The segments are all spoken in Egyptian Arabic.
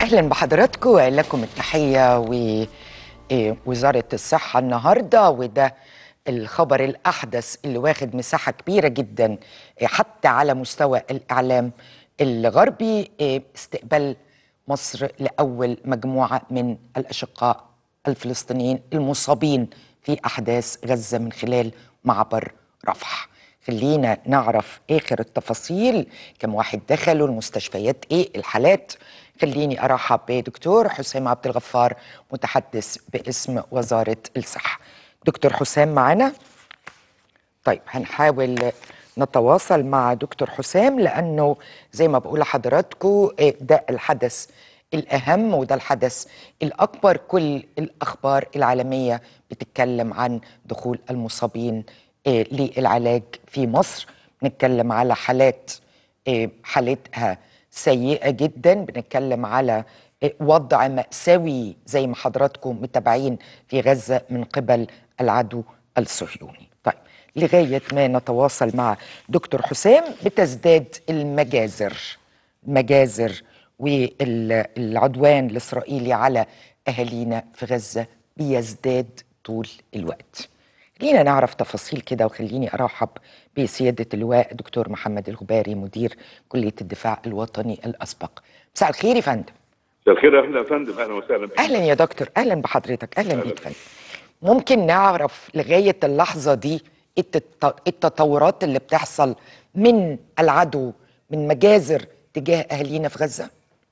اهلا بحضراتكم لكم التحيه ووزاره الصحه النهارده وده الخبر الاحدث اللي واخد مساحه كبيره جدا حتى على مستوى الاعلام الغربي استقبال مصر لاول مجموعه من الاشقاء الفلسطينيين المصابين في احداث غزه من خلال معبر رفح خلينا نعرف اخر التفاصيل كم واحد دخلوا المستشفيات ايه الحالات خليني ارحب بدكتور حسام عبد الغفار متحدث باسم وزاره الصحه دكتور حسام معنا طيب هنحاول نتواصل مع دكتور حسام لانه زي ما بقول لحضراتكم ده الحدث الاهم وده الحدث الاكبر كل الاخبار العالميه بتتكلم عن دخول المصابين للعلاج في مصر بنتكلم على حالات حالتها سيئة جدا بنتكلم على وضع مأساوي زي ما حضراتكم متابعين في غزة من قبل العدو الصهيوني طيب لغاية ما نتواصل مع دكتور حسام بتزداد المجازر المجازر والعدوان الإسرائيلي على أهالينا في غزة بيزداد طول الوقت خلينا نعرف تفاصيل كده وخليني ارحب بسياده اللواء دكتور محمد الغباري مدير كليه الدفاع الوطني الاسبق مساء الخير يا فندم مساء الخير اهلا يا فندم اهلا وسهلا بك اهلا يا دكتور اهلا بحضرتك اهلا بيك فندم ممكن نعرف لغايه اللحظه دي التطورات اللي بتحصل من العدو من مجازر تجاه اهالينا في غزه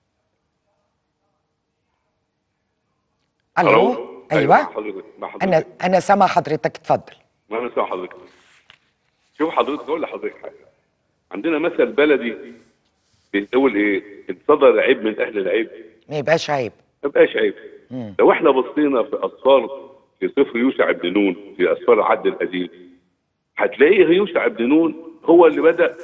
الو, ألو؟ ايوه حضرتك مع حضرتك انا انا سامع حضرتك اتفضل ما انا سامع حضرتك شوف حضرتك اقول لحضرتك حاجه عندنا مثل بلدي بيقول ايه ان صدر عيب من اهل العيب ما يبقاش عيب ما يبقاش عيب مم. لو احنا بصينا في اسفار في سفر يوشع بن نون في اسفار العهد القديم هتلاقيه يوشع بن نون هو اللي بدا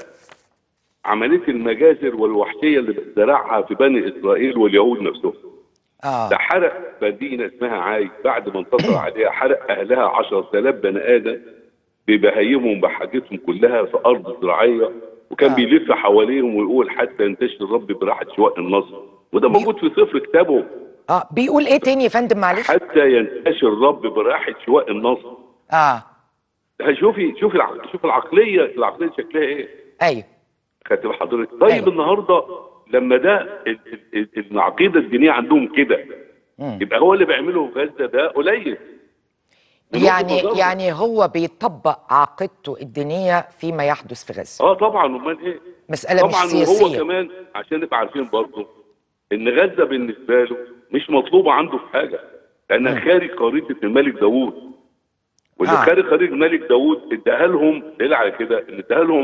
عمليه المجازر والوحشيه اللي زرعها في بني اسرائيل واليهود نفسهم آه. ده حرق مدينه اسمها عاي بعد ما انتصر عليها حرق اهلها 10000 بني ادم ببهايمهم بحاجتهم كلها في ارض زراعيه وكان آه. بيلف حواليهم ويقول حتى ينتشر الرب براحه شواء النصر وده موجود في سفر كتابه اه بيقول ايه تاني يا فندم معلش حتى ينتشر الرب براحه شواء النصر اه شوفي شوفي العقل شوفي العقليه العقليه شكلها ايه ايوه خدت بال حضرتك طيب أيوة. النهارده لما ده العقيده الدينيه عندهم كده يبقى هو اللي بيعمله في غزه ده قليل يعني يعني هو بيطبق عقيدته الدينيه فيما يحدث في غزه اه طبعا امال ايه مساله طبعا مش سياسيه وهو كمان عشان نبقى عارفين برضه ان غزه بالنسبه له مش مطلوبه عنده في حاجه لانها خارج خريطه الملك داوود واللي آه. خارج خريطه الملك داوود اداها لهم دليل على كده ان اداها لهم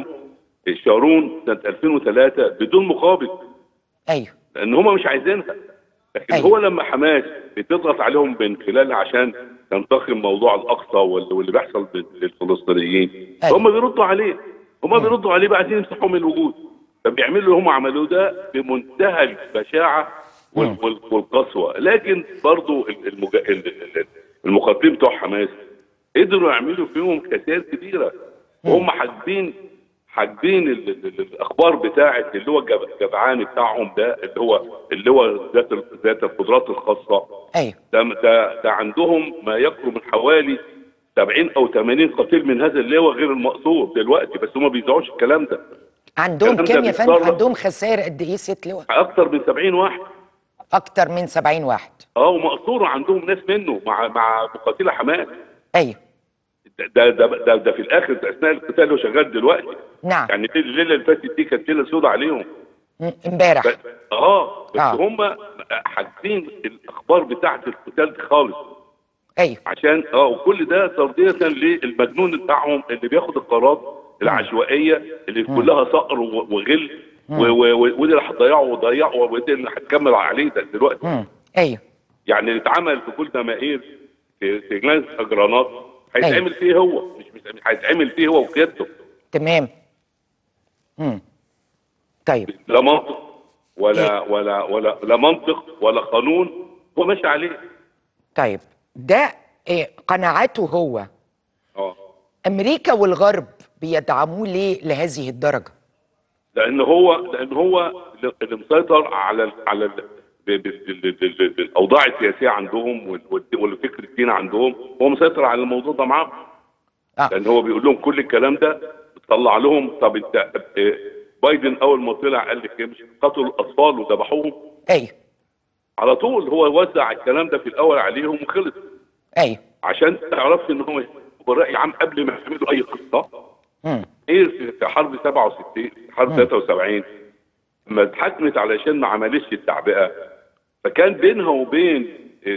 شارون سنه 2003 بدون مقابل ايوه لان هم مش عايزينها لكن أيوة. هو لما حماس بتضغط عليهم من خلالها عشان تنتقم موضوع الاقصى وال- واللي بيحصل للفلسطينيين أيوة. هم بيردوا عليه هم بيردوا عليه بقى عايزين يمسحوا من الوجود فبيعملوا اللي هم عملوه ده بمنتهى البشاعه وال- مم. وال- والقسوه لكن برضو ال- المج... ال- ال- المقاتلين بتوع حماس قدروا يعملوا فيهم خسائر كبيره وهم حاجبين حاجبين ال- ال- ال- الاخبار بتاعه اللي هو الجب- الجبعان بتاعهم ده اللي هو اللي هو ذات ال- ذات القدرات الخاصه ايوه ده ده ده عندهم ما يقرب من حوالي 70 او 80 قتيل من هذا اللواء غير المقصود دلوقتي بس هم ما بيذيعوش الكلام ده عندهم الكلام ده كام يا فندم بيتصرف. عندهم خسائر قد ايه ست لواء اكثر من 70 واحد اكتر من 70 واحد اه ومقصور عندهم ناس منه مع مع مقاتلي حماس ايوه ده ده ده, ده في الاخر ده اثناء القتال هو شغال دلوقتي نعم يعني الليله اللي فاتت دي كانت ليله سوداء عليهم م- امبارح بس اه بس آه. هم حاجزين الاخبار بتاعه القتال دي خالص ايوه عشان اه وكل ده ترضيه للمجنون بتاعهم اللي بياخد القرارات العشوائيه اللي كلها صقر و- وغل و- و- و- ودي اللي هتضيعه وضيعه ودي اللي هتكمل عليه ده دلوقتي مم. ايوه يعني اللي اتعمل في كل دمائر في في جناز اجرانات هيتعمل فيه هو مش مش هيتعمل فيه هو وقيادته تمام امم طيب لا منطق ولا ولا ولا لا منطق ولا قانون هو ماشي عليه طيب ده إيه قناعاته هو اه امريكا والغرب بيدعموه ليه لهذه الدرجه لان هو لان هو اللي مسيطر على ال على ال ب- ب- بال- بال- بال- بالاوضاع السياسيه عندهم وال- وال- والفكر الديني عندهم هو مسيطر على الموضوع ده معاهم آه. لان هو بيقول لهم كل الكلام ده طلع لهم طب انت آه، بايدن اول ما طلع قال لك إيه؟ مش قتلوا الاطفال وذبحوهم ايوه على طول هو وزع الكلام ده في الاول عليهم وخلص ايوه عشان تعرفش ان هو براي عام قبل ما يعملوا اي قصه مم. ايه في في حرب 67 في حرب 73 لما اتحكمت علشان ما عملتش التعبئه فكان بينها وبين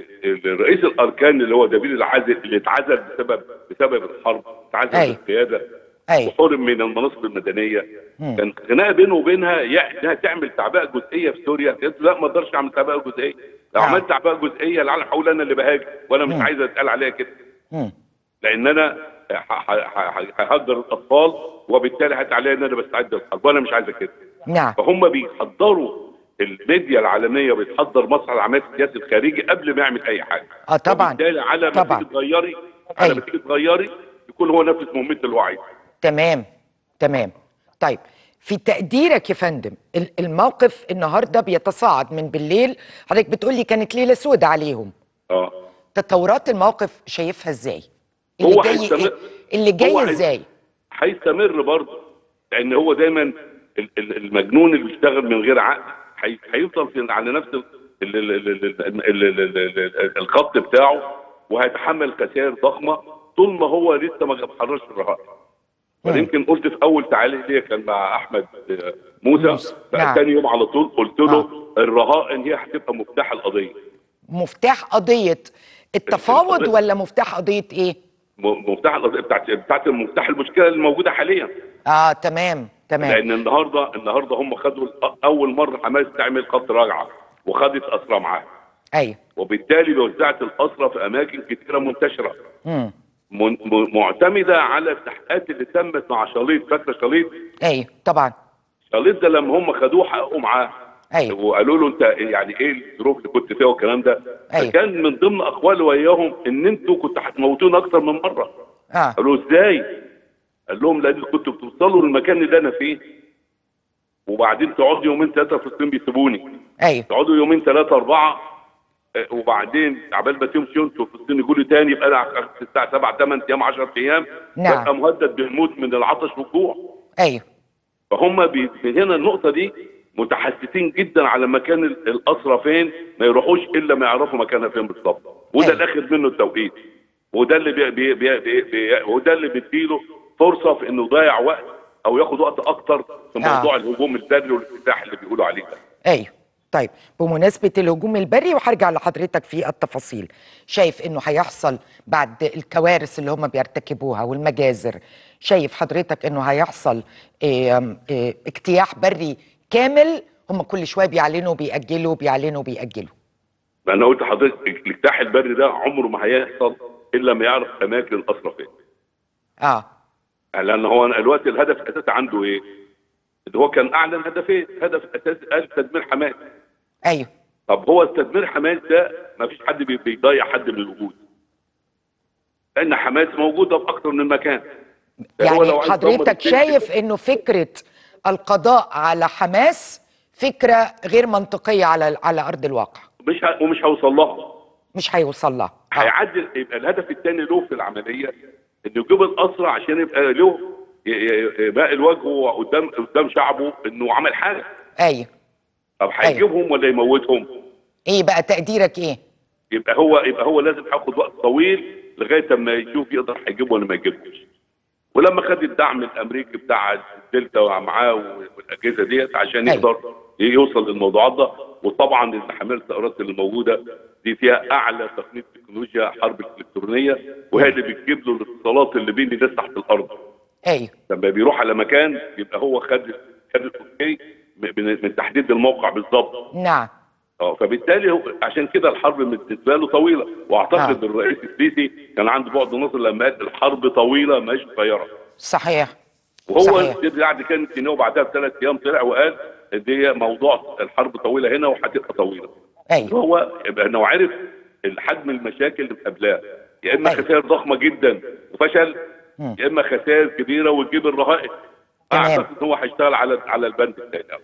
رئيس الاركان اللي هو دبير العازل اللي اتعزل بسبب بسبب الحرب اتعزل أيوة. من القياده ايوه وحرم من المناصب المدنيه مم. كان خناقه بينه وبينها يع- انها تعمل تعبئه جزئيه في سوريا قالت له لا ما اقدرش اعمل تعبئه جزئيه لو آه. عملت تعبئه جزئيه لعل هقول انا اللي بهاجم وانا مش مم. عايز اتقال عليها كده مم. لان انا ه- ه- ه- ههجر الاطفال وبالتالي هت عليا ان انا بستعد للحرب وانا مش عايزه كده نعم فهم بيحضروا الميديا العالميه بتحضر مسرح العمليات السياسي الخارجي قبل ما يعمل اي حاجه اه طبعا وبالتالي على ما طبعا. تيجي تغيري على أيوة. ما تيجي تغيري يكون هو نفس مهمه الوعي تمام تمام طيب في تقديرك يا فندم ال- الموقف النهارده بيتصاعد من بالليل حضرتك بتقولي كانت ليله سودة عليهم اه تطورات الموقف شايفها ازاي اللي هو جاي هيستمر- إيه؟ اللي هو جاي هي- ازاي هيستمر برضه لان هو دايما ال- ال- المجنون اللي بيشتغل من غير عقل هي- هيفضل في على نفس ال- ال- ال- ال- ال- ال- ال- ال- ال- الخط بتاعه وهيتحمل خسائر ضخمه طول ما هو لسه ما حررش الرهائن مم. وانا يمكن قلت في اول تعليق ليا كان مع احمد آه، موسى موسى. نعم. ثاني يوم على طول قلت له الرهائن هي هتبقى مفتاح القضيه مفتاح قضيه التفاوض القضية. ولا مفتاح قضيه ايه م- مفتاح القضيه بتاعت بتاعت مفتاح المشكله اللي موجوده حاليا اه تمام تمام لان النهارده النهارده هم خدوا الأ- اول مره حماس تعمل خط راجعه وخدت اسرى معاها ايوه وبالتالي وزعت الاسرى في اماكن كثيره منتشره امم من- م- معتمده على التحقيقات اللي تمت مع شاليط فاكره شاليط ايوه طبعا شاليط ده لما هم خدوه حققوا معاه ايوه وقالوا له انت يعني ايه الظروف اللي كنت فيها والكلام ده أيوة. فكان من ضمن اقواله وياهم ان انتوا كنتوا هتموتونا اكتر من مره اه قالوا ازاي؟ قال لهم لان كنتوا بتوصلوا للمكان اللي انا فيه وبعدين تقعدوا يومين ثلاثه في فلسطين بيسيبوني ايوه تقعدوا يومين ثلاثه اربعه آه، وبعدين عبال ما تمشوا انتوا في فلسطين يقولوا تاني يبقى انا في الساعه 7 8 ايام 10 ايام نعم. ببقى مهدد بالموت من العطش والجوع ايوه فهم بي- من هنا النقطه دي متحسسين جدا على مكان ال- الاسرى فين ما يروحوش الا ما يعرفوا مكانها فين بالظبط وده أيوة. اللي اخذ منه التوقيت وده اللي بي بي بي بي بي وده اللي بيديله فرصه في انه يضيع وقت او ياخد وقت اكتر في آه. موضوع الهجوم البري والافتتاح اللي بيقولوا عليه ده ايوه طيب بمناسبة الهجوم البري وهرجع لحضرتك في التفاصيل شايف انه هيحصل بعد الكوارث اللي هم بيرتكبوها والمجازر شايف حضرتك انه هيحصل إيه إيه اجتياح بري كامل هم كل شوية بيعلنوا بيأجلوا بيعلنوا بيأجلوا انا قلت لحضرتك الاجتياح البري ده عمره ما هيحصل الا ما يعرف اماكن الاسرى فين اه لان هو الوقت الهدف الاساسي عنده ايه؟ اللي هو كان اعلن هدفين هدف اساسي قال تدمير حماس ايوه طب هو تدمير حماس ده ما فيش حد بي- بيضيع حد من الوجود لان حماس موجوده في اكثر من مكان هو يعني لو عايز حضرتك يدمر الجيش شايف انه فكرة القضاء على حماس فكرة غير منطقية على على ارض الواقع مش ه... ومش هيوصل لها مش هيوصل لها آه. هيعدل يبقى الهدف الثاني له في العمليه انه يجيب الاسرى عشان يبقى له ي- ي- يبقى الوجه قدام قدام شعبه انه عمل حاجه ايوه طب هيجيبهم ولا يموتهم؟ ايه بقى تقديرك ايه يبقى هو يبقى هو لازم هياخد وقت طويل لغايه اما يشوف يقدر هيجيبه ولا ما يجيبهمش. ولما خد الدعم الامريكي بتاع الدلتا ومعاه والاجهزه ديت عشان أيوة. يقدر يوصل للموضوعات ده وطبعا المحاميه الطائرات اللي موجوده دي فيها اعلى تقنيه تكنولوجيا حرب الالكترونيه وهي اللي بتجيب له الاتصالات اللي بين الناس تحت الارض. ايوه لما بيروح على مكان يبقى هو خد خد الاوكي من من تحديد الموقع بالظبط. نعم اه فبالتالي هو عشان كده الحرب بالنسبه له طويله واعتقد آه. الرئيس السيسي كان عنده بعد نظر لما قال الحرب طويله مش قصيره صحيح وهو صحيح. بعد كان سنه وبعدها بثلاث ايام طلع وقال دي موضوع الحرب طويله هنا وهتبقى طويله ايوه هو يبقى انه عرف الحجم المشاكل اللي مقابلاه يا اما أيوة. خسائر ضخمه جدا وفشل مم. يا اما خسائر كبيره وتجيب الرهائن تمام. اعتقد ان هو هيشتغل على على البند الثاني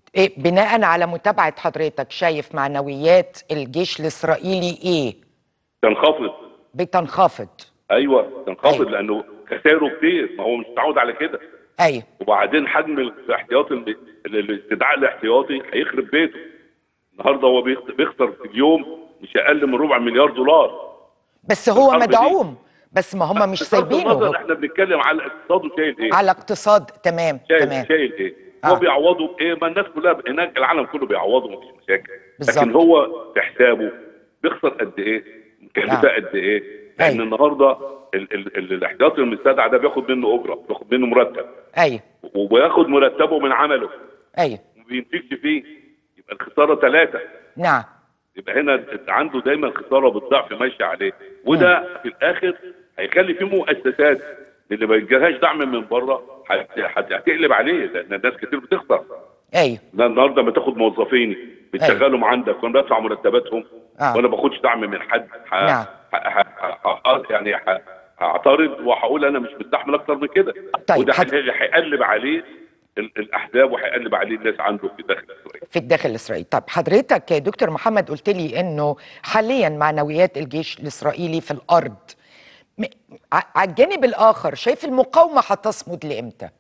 إيه بناء على متابعة حضرتك شايف معنويات الجيش الإسرائيلي إيه؟ تنخفض بتنخفض ايوه تنخفض أيوة. لانه خسائره كتير ما هو مش متعود على كده أيوه وبعدين حجم الاحتياطي ال- ال- الاستدعاء الاحتياطي هيخرب بيته النهارده هو بيخ- بيخسر في اليوم مش اقل من ربع مليار دولار بس هو الحرب دي- مدعوم بس ما هم مش بصرف سايبينه النظر هو. احنا بنتكلم على اقتصاده شايل ايه على اقتصاد تمام شايل تمام شايل ايه آه. هو بيعوضه بايه ما الناس كلها هناك العالم كله بيعوضه مفيش مشاكل بالظبط. لكن هو في حسابه بيخسر قد ايه مكلفه آه. قد ايه لان أيوة. النهارده ال- ال- ال- الاحتياطي المستدعى ده بياخد منه اجره بياخد منه مرتب أيوه وبياخد مرتبه من عمله أيوه وما بينتجش فيه يبقى الخساره ثلاثه نعم يبقى هنا عنده دايما خساره بالضعف ماشيه عليه وده في الاخر هيخلي فيه مؤسسات اللي ما يجيلهاش دعم من بره هت- هت- هتقلب عليه لان الناس كتير بتخسر أيوه ده النهارده لما تاخد موظفين بتشغلهم عندك وانا بدفع مرتباتهم آه. وانا باخدش دعم من حد ح... نعم. ح... ح... ح... ح... يعني ح... هعترض وهقول انا مش مستحمل اكتر من كده طيب، وده حد- هي- هيقلب عليه ال- الاحزاب وهيقلب عليه الناس عنده في داخل اسرائيل في الداخل الإسرائيلي طب حضرتك يا دكتور محمد قلت لي إنه حاليا معنويات الجيش الإسرائيلي في الأرض م- ع- على الجانب الآخر شايف المقاومة هتصمد لإمتى؟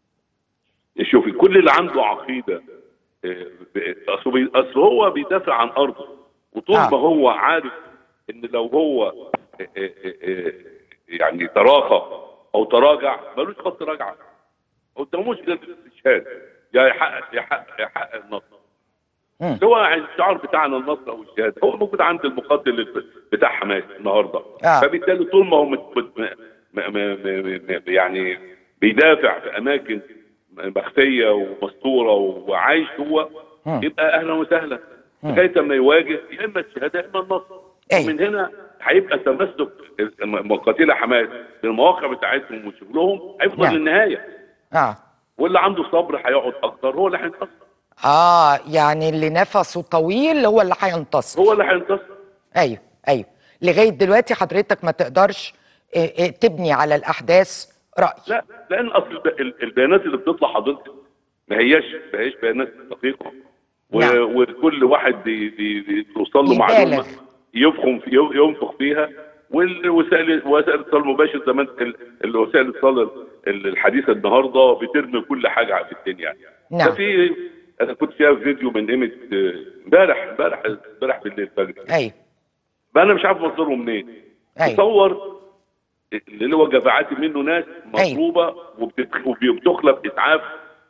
شوفي كل اللي عنده عقيده آه، ب- اصل بي- أصل هو بيدافع عن ارضه وطول آه. ما هو عارف ان لو هو آه، آه، آه، يعني تراخى او تراجع ملوش خط رجعه قداموش غير الاستشهاد يا يحقق يحقق يحقق النصر مم. اللي هو الشعار بتاعنا النصر او الشهاده هو موجود عند المقاتل بتاع حماس النهارده آه. فبالتالي طول ما هو مت مت م م م م يعني بيدافع في اماكن مخفيه ومستوره وعايش هو مم. يبقى اهلا وسهلا لغايه ما يواجه يا اما الشهاده يا اما النصر أيوة. ومن هنا هيبقى تمسك مقاتلي حماس بالمواقع بتاعتهم وشغلهم هيفضل نعم. للنهايه آه واللي عنده صبر هيقعد اكتر هو اللي هينتصر آه يعني اللي نفسه طويل هو اللي هينتصر هو اللي هينتصر ايوه ايوه لغايه دلوقتي حضرتك ما تقدرش إيه، إيه، تبني على الاحداث راي لا لان اصل الب- ال- البيانات اللي بتطلع حضرتك ما هياش ما هياش بيانات دقيقه و- نعم. وكل واحد بي بي بي توصل له يبالغ. معلومه يفخم في ينفخ فيها والوسائل وسائل الاتصال المباشر زمان ال- الوسائل الاتصال ال- الحديثه النهارده بترمي كل حاجه في الدنيا نعم. ففي انا كنت شايف فيديو من قيمه آه، امبارح امبارح امبارح بالليل الفجر ايوه ما انا مش عارف مصدره منين أيوة. تصور اللي هو جماعات منه ناس مطلوبه وبتت- وبتخلق اسعاف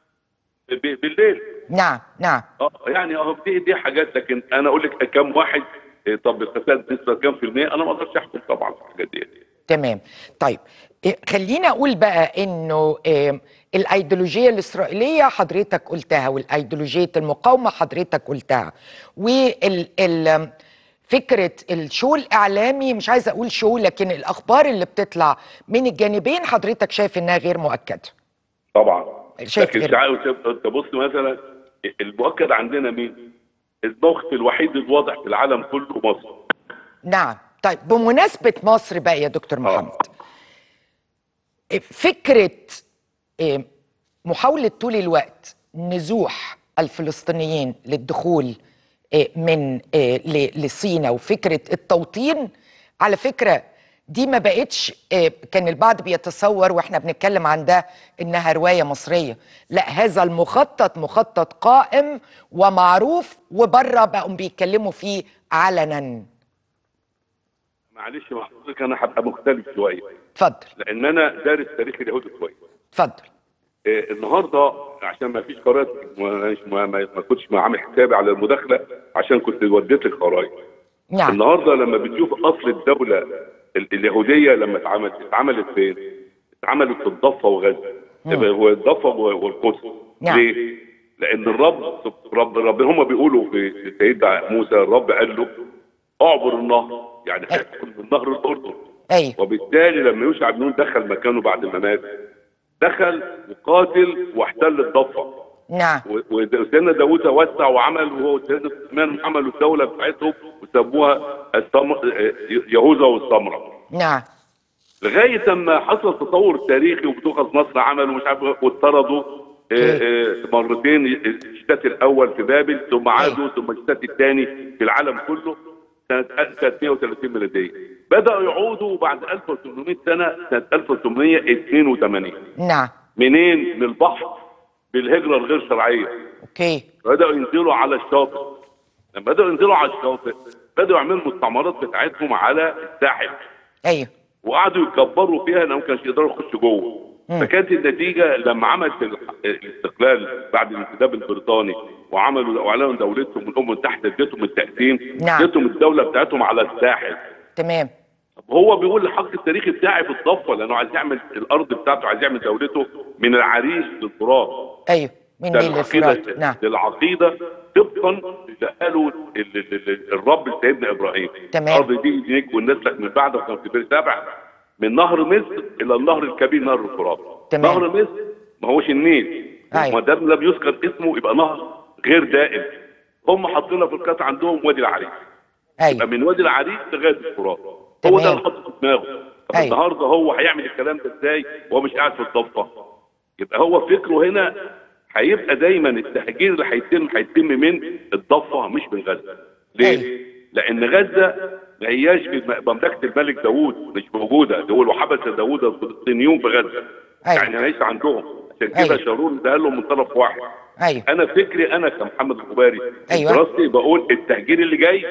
ب- بالليل نعم نعم اه يعني اه دي دي حاجات لكن انا اقول لك كم واحد إيه، طب الخسائر بنسبه كام في المية انا ما اقدرش احكم طبعا في الحاجات دي تمام طيب إيه، خلينا اقول بقى انه إيه، الايديولوجيه الاسرائيليه حضرتك قلتها والايديولوجيه المقاومه حضرتك قلتها وال ال فكره الشو الاعلامي مش عايزه اقول شو لكن الاخبار اللي بتطلع من الجانبين حضرتك شايف انها غير مؤكده طبعا شايف لكن غير- تعالوا شوف- انت بص مثلا المؤكد عندنا مين؟ الموقف الوحيد الواضح في العالم كله مصر نعم طيب بمناسبة مصر بقى يا دكتور محمد فكرة إيه، محاولة طول الوقت نزوح الفلسطينيين للدخول إيه، من إيه، ل- لسينا وفكرة التوطين على فكرة دي ما بقتش إيه، كان البعض بيتصور واحنا بنتكلم عن ده انها رواية مصرية لا هذا المخطط مخطط قائم ومعروف وبره بقوا بيتكلموا فيه علنا معلش مع حضرتك انا هبقى مختلف شويه اتفضل لان انا دارس تاريخ اليهود كويس اتفضل آه، النهارده عشان ما فيش قرارات ما, ما, ما ما كنتش عامل حسابي على المداخله عشان كنت وديت لك خرايط نعم النهارده لما بتشوف اصل الدوله ال- اليهوديه لما اتعملت اتعملت فين؟ اتعملت في الضفه وغزه يبقى هو الضفه و- والقدس نعم. ليه؟ لان الرب رب رب هم بيقولوا في في سيدنا موسى الرب قال له اعبر النهر يعني هيدخل من نهر الاردن ايوه وبالتالي لما يوشع بن نون دخل مكانه بعد ما مات دخل وقاتل واحتل الضفه نعم و- وسيدنا داوود توسع وعمل وهو سيدنا سليمان عملوا الدوله بتاعتهم وسموها السمر يهوذا والسمره نعم لغايه اما حصل تطور تاريخي وبتوخذ مصر عملوا مش عارف إيه، واطردوا آه، آه، مرتين الشتات الاول في بابل ثم عادوا ثم الشتات الثاني في العالم كله سنه 1930 ميلاديه بداوا يعودوا بعد 1800 سنه سنه 1882 نعم منين؟ من البحر بالهجره الغير شرعيه اوكي بداوا ينزلوا على الشاطئ لما بداوا ينزلوا على الشاطئ بداوا يعملوا المستعمرات بتاعتهم على الساحل ايوه وقعدوا يكبروا فيها لانهم كانش يقدروا يخشوا جوه فكانت النتيجه لما عملت ال- الاستقلال بعد الانتداب البريطاني وعملوا واعلنوا دولتهم والامم المتحده ادتهم التقسيم نعم. ادتهم الدوله بتاعتهم على الساحل تمام طب هو بيقول الحق التاريخي بتاعي في الضفه لانه عايز يعمل الارض بتاعته عايز يعمل دولته من العريش للفرات ايوه من ده نيل الفرات نعم للعقيده طبقا اللي قاله ال- ال- ال- الرب لسيدنا ابراهيم تمام. الارض دي ليك ونسلك من بعد وكان في بير سبع من نهر مصر الى النهر الكبير نهر الفرات تمام. نهر مصر ما هوش النيل أيوة. ما دام لم يذكر اسمه يبقى نهر غير دائم هم حاطينها في القطع عندهم وادي العريش يبقى ايوه من وادي العريش لغايه الفرات هو تمام. ده اللي حاطه في دماغه طب أيوة. النهارده هو هيعمل الكلام ده ازاي وهو مش قاعد في الضفه يبقى هو فكره هنا هيبقى دايما التهجير اللي هيتم هيتم من الضفه مش من غزه ليه؟ أيوة. لان غزه ما هياش في م- مملكه الملك داوود مش موجوده دول وحبس داوود الفلسطينيون في غزه أيوة. يعني هيعيش عندهم عشان كده أيوة. شارون ده لهم من طرف واحد ايوه انا فكري انا كمحمد الخباري أيوة. دراستي بقول التهجير اللي جاي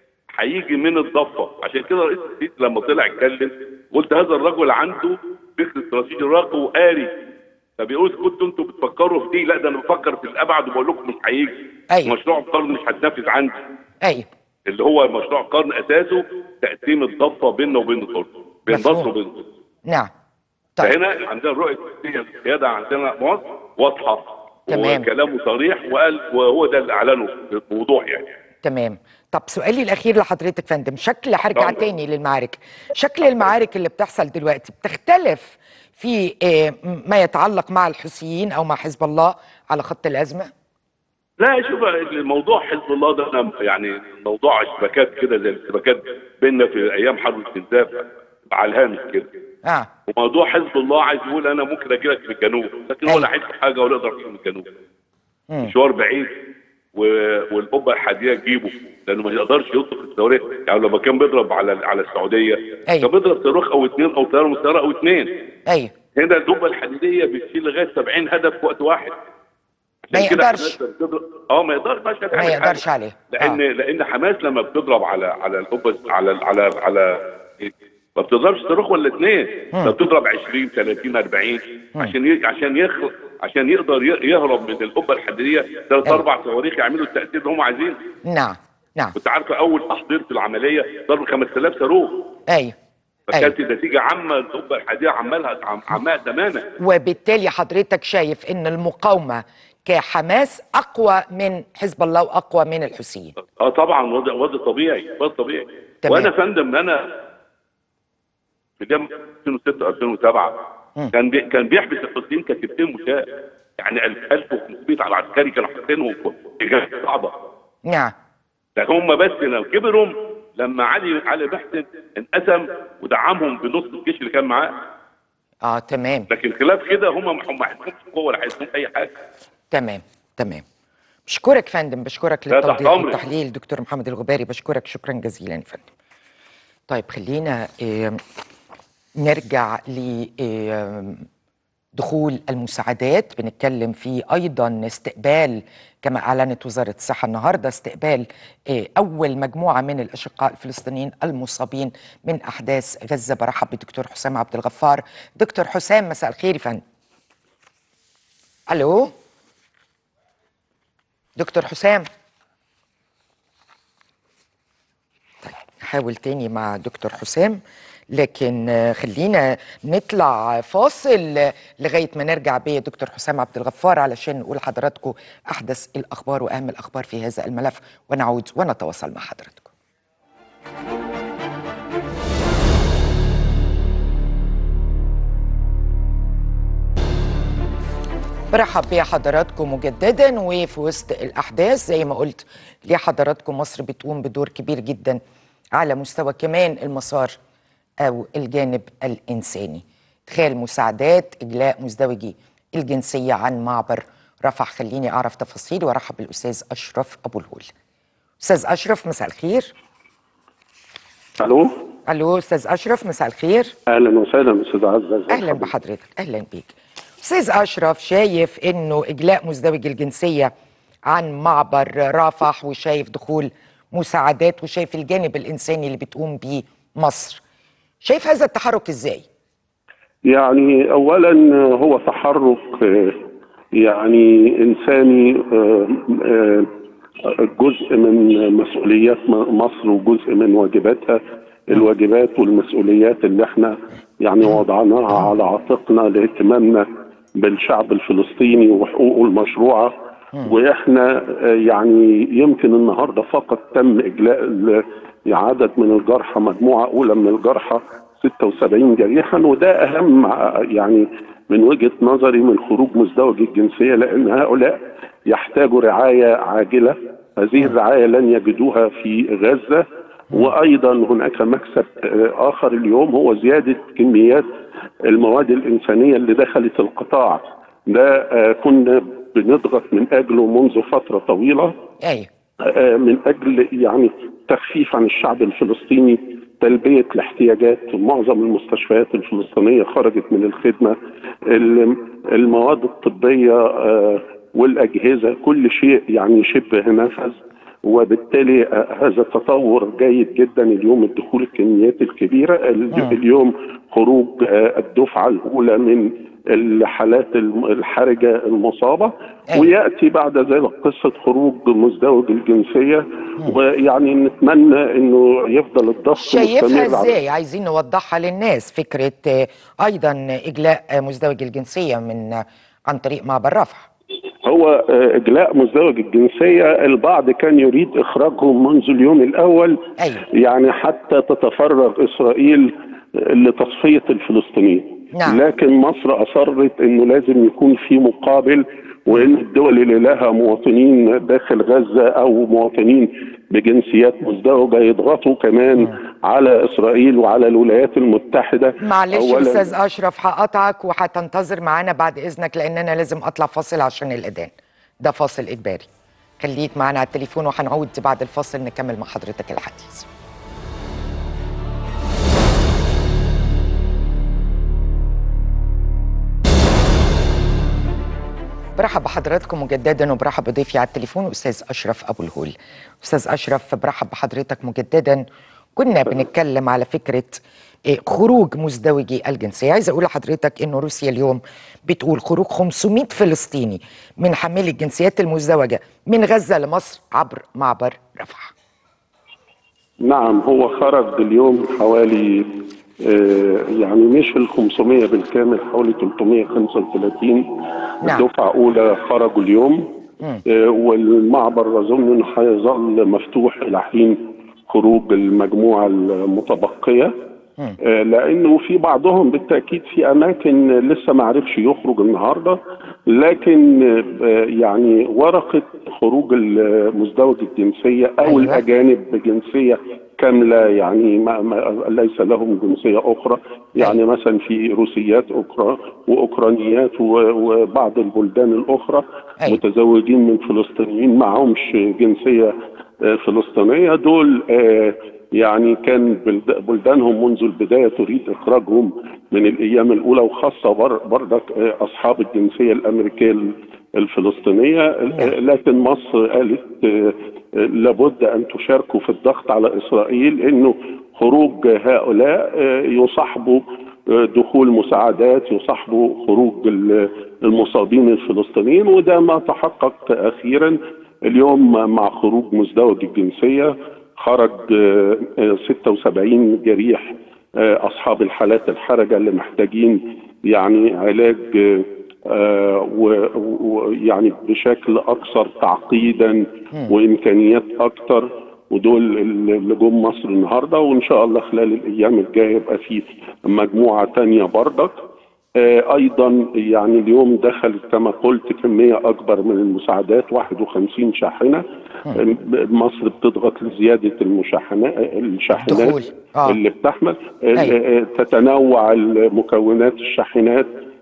هيجي من الضفه عشان كده رئيس السيسي لما طلع اتكلم قلت هذا الرجل عنده فكر استراتيجي راقي وقاري فبيقول كنتوا انتوا بتفكروا في دي لا ده انا بفكر في الابعد وبقول لكم مش هيجي أيوة. مشروع القرن مش هتنفذ عندي ايوه اللي هو مشروع القرن اساسه تقسيم الضفه بيننا وبين الاردن بين مفهوم. مصر وبين الاردن نعم طيب فهنا عندنا الرؤيه السياسيه للقياده عندنا مصر واضحه تمام. وكلامه صريح وقال وهو ده اللي اعلنه بوضوح يعني تمام طب سؤالي الاخير لحضرتك فندم شكل هرجع اتفضل. تاني للمعارك شكل المعارك اللي بتحصل دلوقتي بتختلف في آه، ما يتعلق مع الحوثيين او مع حزب الله على خط الازمه لا شوف الموضوع حزب الله ده أنا يعني موضوع اشتباكات كده زي الاشتباكات بيننا في ايام حرب الاستنزاف على الهامش كده اه وموضوع حزب الله عايز يقول انا ممكن اجي لك من الجنوب لكن هو أيوة. لا هيدخل حاجه ولا يقدر يجي من الجنوب مم. مشوار بعيد و- والقبه الحديديه تجيبه لانه ما يقدرش يطلق الصواريخ يعني لما كان بيضرب على على السعوديه أيوة. كان بيضرب صاروخ او اثنين او طياره مسيره او اثنين ايوه هنا القبه الحديديه بتشيل لغايه 70 هدف في وقت واحد ما عشان كده يقدرش. حماس بتضرب- اه ما يقدرش مش هتعمل ما حاجة. يقدرش عليه. لان آه. لان حماس لما بتضرب على على القبه على على على ما بتضربش صاروخ ولا اثنين ده بتضرب 20 30 40 عشان ي... عشان يخلق عشان يقدر ي- يهرب من القبه الحديديه ثلاث أيوة. اربع صواريخ يعملوا التاثير اللي هم عايزينه نعم نعم كنت عارفه اول تحضير في العمليه ضرب 5000 صاروخ ايوه فكانت النتيجه عامه القبه الحديديه عمالها عم- عماها تماما وبالتالي حضرتك شايف ان المقاومه كحماس اقوى من حزب الله واقوى من الحوثيين اه طبعا وضع وضع طبيعي وضع طبيعي تمام. وانا فندم انا في جام 2006 2007 كان بي كان بيحبس الحوثيين كتيبتين مشاة يعني 1500 على عسكري كانوا حاطينهم في جبهه صعبه نعم ده هم بس لو كبرهم لما علي علي محسن انقسم ودعمهم بنص الجيش اللي كان معاه اه تمام لكن خلاف كده هم هم ما عندهمش قوه ولا عندهم اي حاجه تمام تمام بشكرك فندم بشكرك لا، تحت للتوضيح أمرك. والتحليل دكتور محمد الغباري بشكرك شكرا جزيلا يا فندم طيب خلينا آه، نرجع ل آه، دخول المساعدات بنتكلم في ايضا استقبال كما اعلنت وزاره الصحه النهارده استقبال آه، اول مجموعه من الاشقاء الفلسطينيين المصابين من احداث غزه برحب بدكتور حسام عبد الغفار دكتور حسام مساء الخير يا فندم الو دكتور حسام طيب نحاول تاني مع دكتور حسام لكن آه، خلينا نطلع فاصل آه، لغايه ما نرجع بيه دكتور حسام عبد الغفار علشان نقول لحضراتكم احدث الاخبار واهم الاخبار في هذا الملف ونعود ونتواصل مع حضراتكم برحب بحضراتكم مجددا وفي وسط الاحداث زي ما قلت لحضراتكم مصر بتقوم بدور كبير جدا على مستوى كمان المسار او الجانب الانساني ادخال مساعدات اجلاء مزدوجي الجنسية عن معبر رفح خليني أعرف تفاصيل وأرحب بالأستاذ أشرف أبو الهول أستاذ أشرف مساء الخير الو ألو أستاذ أشرف مساء الخير اهلا وسهلا استاذ عزه أهلا بحضرتك أهلا بيك أستاذ أشرف شايف إنه إجلاء مزدوج الجنسية عن معبر رفح وشايف دخول مساعدات وشايف الجانب الإنساني اللي بتقوم بيه مصر شايف هذا التحرك إزاي؟ يعني اولا هو تحرك آه، يعني انساني آه، آه، جزء من مسؤوليات م- مصر وجزء من واجباتها الواجبات والمسؤوليات اللي احنا يعني وضعناها على عاتقنا لاهتمامنا بالشعب الفلسطيني وحقوقه المشروعه واحنا آه، يعني يمكن النهارده فقط تم اجلاء ال- عدد من الجرحى مجموعه اولى من الجرحى 76 جريحا وده اهم ع- يعني من وجهه نظري من خروج مزدوج الجنسيه لان هؤلاء يحتاجوا رعايه عاجله هذه الرعايه لن يجدوها في غزه وايضا هناك مكسب آه، اخر اليوم هو زياده كميات المواد الانسانيه اللي دخلت القطاع ده آه، كنا بنضغط من اجله منذ فتره طويله أيوه آه، من اجل يعني تخفيف عن الشعب الفلسطيني تلبيه الاحتياجات معظم المستشفيات الفلسطينيه خرجت من الخدمه ال- المواد الطبيه آه، والاجهزه كل شيء يعني شبه نفذ وبالتالي آه، هذا تطور جيد جدا اليوم الدخول الكميات الكبيره ال- مم. اليوم خروج آه، الدفعه الاولى من الحالات الم- الحرجه المصابه أيوة. وياتي بعد ذلك قصه خروج مزدوج الجنسيه ويعني نتمنى انه يفضل الضغط شايفها مستمر على- ازاي عايزين نوضحها للناس فكرة آه، أيضا إجلاء آه، مزدوج الجنسية من آه، عن طريق معبر رفح هو آه، اجلاء مزدوج الجنسيه البعض كان يريد اخراجهم منذ اليوم الاول أيوه يعني حتى تتفرغ اسرائيل لتصفيه الفلسطينيين نعم. لكن مصر اصرت انه لازم يكون في مقابل وان الدول اللي لها مواطنين داخل غزه او مواطنين بجنسيات مزدوجه يضغطوا كمان على اسرائيل وعلى الولايات المتحده معلش أولاً- أستاذ أشرف هقطعك وهتنتظر معانا بعد إذنك لأن أنا لازم أطلع فاصل عشان الأذان ده فاصل إجباري خليك معانا على التليفون وهنعود بعد الفاصل نكمل مع حضرتك الحديث برحب بحضراتكم مجددا وبرحب بضيفي على التليفون استاذ اشرف ابو الهول استاذ اشرف برحب بحضرتك مجددا كنا بنتكلم على فكره إيه، خروج مزدوجي الجنسيه عايز اقول لحضرتك انه روسيا اليوم بتقول خروج 500 فلسطيني من حاملي الجنسيات المزدوجه من غزه لمصر عبر معبر رفح نعم هو خرج اليوم حوالي آه، يعني مش ال 500 بالكامل حوالي 335 نعم. دفعة أولى خرجوا اليوم آه، والمعبر أظن إنه هيظل مفتوح إلى حين خروج المجموعة المتبقية آه، لأنه في بعضهم بالتأكيد في أماكن لسه ما عرفش يخرج النهاردة لكن آه، يعني ورقة خروج المزدوج الجنسية أو أيوة. الأجانب بجنسية كاملة يعني ما ما ليس لهم جنسية أخرى يعني مثلا في روسيات أخرى وأوكرانيات و- وبعض البلدان الأخرى أيوة. متزوجين من فلسطينيين معهمش جنسية آه، فلسطينية دول آه، يعني كان بلد- بلدانهم منذ البداية تريد إخراجهم من الأيام الأولى وخاصة بر- برضك آه، أصحاب الجنسية الأمريكية الفلسطينية آه، لكن مصر قالت آه، آه، لابد أن تشاركوا في الضغط على إسرائيل أنه خروج هؤلاء آه، يصاحبوا آه، دخول مساعدات يصاحبوا خروج ال- المصابين الفلسطينيين وده ما تحقق أخيرا اليوم مع خروج مزدوج الجنسية خرج آه، آه، 76 جريح آه، أصحاب الحالات الحرجة اللي محتاجين يعني علاج آه، آه، و- ويعني بشكل أكثر تعقيدا وإمكانيات أكثر ودول اللي جم مصر النهارده وان شاء الله خلال الايام الجايه يبقى في مجموعه تانية بردك آه، ايضا يعني اليوم دخلت كما قلت كميه اكبر من المساعدات 51 شاحنه آه، مصر بتضغط لزياده المشاحنات الشاحنات دخول. آه. اللي بتحمل أيوة. آه، تتنوع المكونات الشاحنات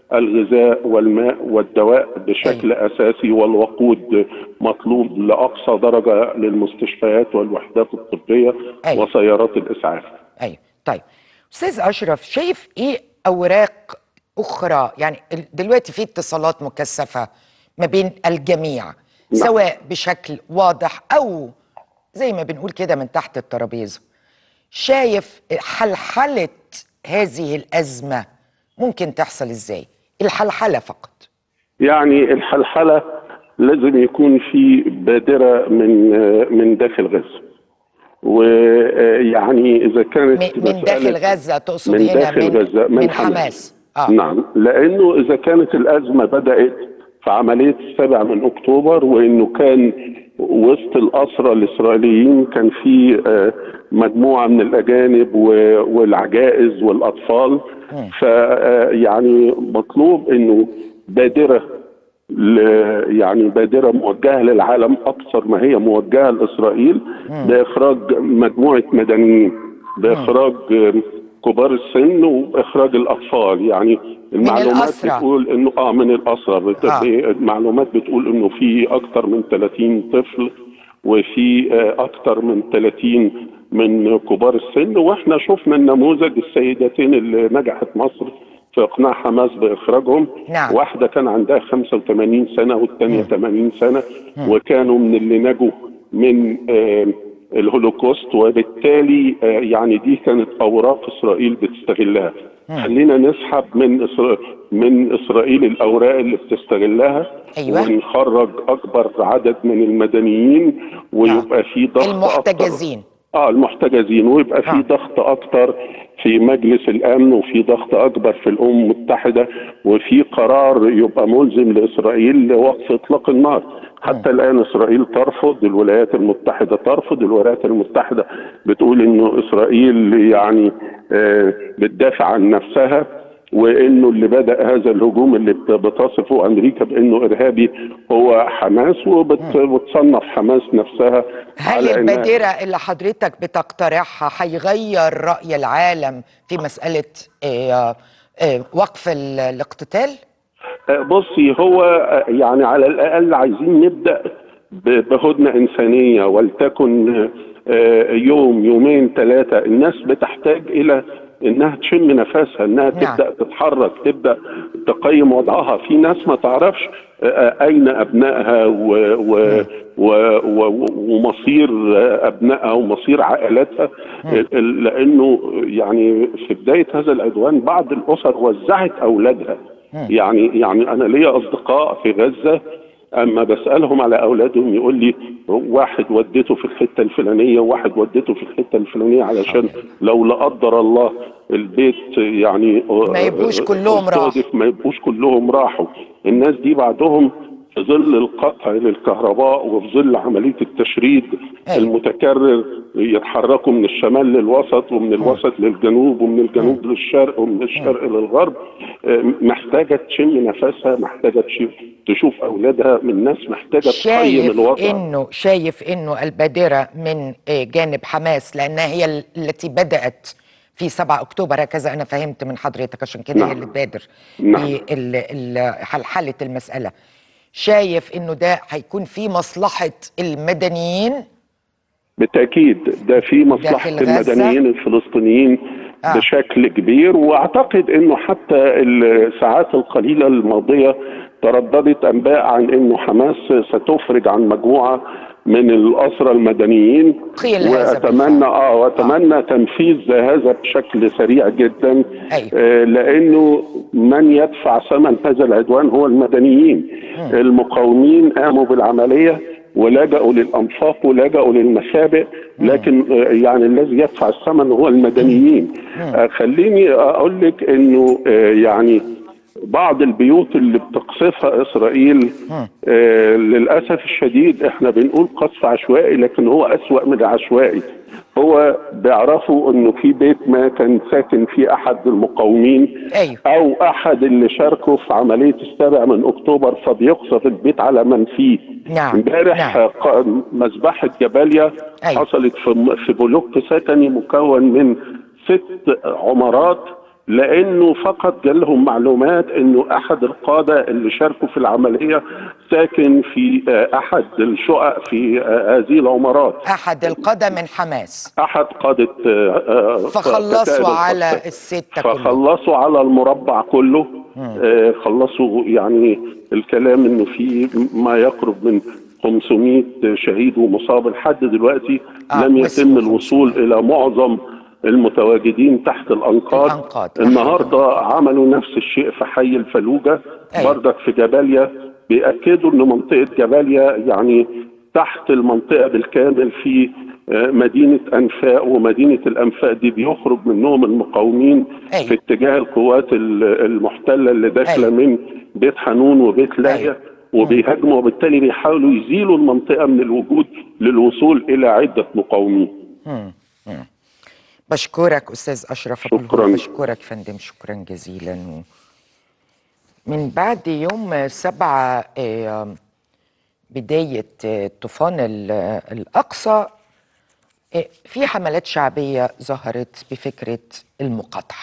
الغذاء والماء والدواء بشكل اساسي والوقود مطلوب لاقصى درجه للمستشفيات والوحدات الطبيه أيوة. وسيارات الاسعاف. ايوه طيب استاذ اشرف شايف ايه اوراق اخرى يعني ال- دلوقتي في اتصالات مكثفه ما بين الجميع سواء بشكل واضح او زي ما بنقول كده من تحت الترابيزه شايف حلحله هذه الازمه ممكن تحصل ازاي الحلحله فقط يعني الحلحله لازم يكون في بادره من من داخل غزه. ويعني اذا كانت م- من داخل مسألة غزه تقصد من هنا داخل من, غزة من, من حماس اه نعم لانه اذا كانت الازمه بدات في عمليه السابع من اكتوبر وانه كان وسط الاسرى الاسرائيليين كان في آه، مجموعه من الاجانب و- والعجائز والاطفال فيعني مطلوب انه بادره ل- يعني بادرة موجهة للعالم أكثر ما هي موجهة لإسرائيل بإخراج مجموعة مدنيين بإخراج آم، كبار السن وإخراج الأطفال يعني المعلومات الأسرى. بتقول إنه آه من الأسرى بت- آه. المعلومات بتقول إنه في أكثر من 30 طفل وفي آه، أكثر من 30 من كبار السن وإحنا شفنا النموذج السيدتين اللي نجحت مصر في إقناع حماس بإخراجهم نعم. واحدة كان عندها 85 سنة والثانية 80 سنة وكانوا من اللي نجوا من آه، الهولوكوست وبالتالي آه، يعني دي كانت أوراق إسرائيل بتستغلها خلينا نسحب من إسرائيل من إسرائيل الأوراق اللي بتستغلها أيوة. ونخرج أكبر عدد من المدنيين ويبقى في ضغط أكتر. المحتجزين اه المحتجزين ويبقى في آه. ضغط اكتر في مجلس الامن وفي ضغط اكبر في الامم المتحده وفي قرار يبقى ملزم لاسرائيل لوقف اطلاق النار حتى الان اسرائيل ترفض الولايات المتحده ترفض الولايات المتحده بتقول انه اسرائيل يعني آه بتدافع عن نفسها وانه اللي بدا هذا الهجوم اللي بت- بتصفه امريكا بانه ارهابي هو حماس وبتصنف حماس نفسها هل على إنها- البادرة اللي حضرتك بتقترحها هيغير رأي العالم في مسألة آه، آه، وقف ال- الاقتتال؟ بصي هو يعني على الاقل عايزين نبدا ب- بهدنه انسانيه ولتكن آه، يوم يومين ثلاثه الناس بتحتاج الى انها تشم نفسها انها نعم. تبدا تتحرك تبدا تقيم وضعها في ناس ما تعرفش آه، اين ابنائها و و و و ومصير آه، ابنائها ومصير عائلاتها ال- ال- لانه يعني في بدايه هذا العدوان بعض الاسر وزعت اولادها يعني يعني انا ليا اصدقاء في غزه اما بسالهم على اولادهم يقول لي واحد وديته في الحته الفلانيه وواحد وديته في الحته الفلانيه علشان لو لا قدر الله البيت يعني ما يبقوش كلهم راحوا. استهدف ما يبقوش كلهم راحوا الناس دي بعدهم في ظل القطع للكهرباء وفي ظل عمليه التشريد أيوة. المتكرر يتحركوا من الشمال للوسط ومن الوسط للجنوب ومن الجنوب للشرق ومن الشرق للغرب آه، محتاجه تشم نفسها محتاجه تشوف تشوف اولادها من ناس محتاجه تقيم شايف الوضع انه شايف انه البادرة من آه، جانب حماس لانها هي ال- التي بدأت في 7 اكتوبر هكذا انا فهمت من حضرتك عشان كده هي نعم. اللي تبادر نعم. حلحلة المسألة شايف انه ده هيكون في مصلحة المدنيين بالتاكيد ده في مصلحه داخل غزة؟ المدنيين الفلسطينيين آه. بشكل كبير واعتقد انه حتى الساعات القليله الماضيه ترددت انباء عن انه حماس ستفرج عن مجموعه من الاسرى المدنيين قيل هذا واتمنى بالفعل. اه واتمنى آه. تنفيذ هذا بشكل سريع جدا أيوة. آه لانه من يدفع ثمن هذا العدوان هو المدنيين المقاومين قاموا بالعمليه ولجأوا للأنفاق ولجأوا للمخابئ لكن آه، يعني الذي يدفع الثمن هو المدنيين آه، خليني أقول لك أنه آه، يعني بعض البيوت اللي بتقصفها إسرائيل آه، للأسف الشديد احنا بنقول قصف عشوائي لكن هو أسوأ من العشوائي هو بيعرفوا انه في بيت ما كان ساكن فيه احد المقاومين أيوة. او احد اللي شاركوا في عمليه السابع من اكتوبر فبيقصف البيت على من فيه نعم، امبارح نعم. ق- مذبحه جباليا أيوة. حصلت في في بلوك سكني مكون من ست عمارات لانه فقط جالهم معلومات انه احد القاده اللي شاركوا في العمليه ساكن في آه، احد الشقق في آه، هذه العمارات احد القاده من حماس احد قاده آه، آه، فخلصوا كتائب على القتال. الستة كلهم. فخلصوا على المربع كله آه، خلصوا يعني الكلام انه في ما يقرب من 500 شهيد ومصاب لحد دلوقتي آه، لم وصلوا يتم الوصول الى معظم المتواجدين تحت الانقاض الأنقاض. النهارده عملوا نفس الشيء في حي الفلوجه أيوة. بردك في جباليا بيأكدوا ان منطقه جباليا يعني تحت المنطقه بالكامل في آه، مدينه انفاق ومدينه الانفاق دي بيخرج منهم المقاومين أيوة. في اتجاه القوات ال- المحتله اللي داخله أيوة. من بيت حنون وبيت لاهيا أيوة. وبيهاجموا وبالتالي بيحاولوا يزيلوا المنطقه من الوجود للوصول الى عده مقاومين بشكرك استاذ اشرف أبو شكراً. الهول. بشكرك فندم شكرا جزيلا و... من بعد يوم سبعة آه، بداية آه، طوفان ال- آه، الأقصى آه، في حملات شعبية ظهرت بفكرة المقاطعة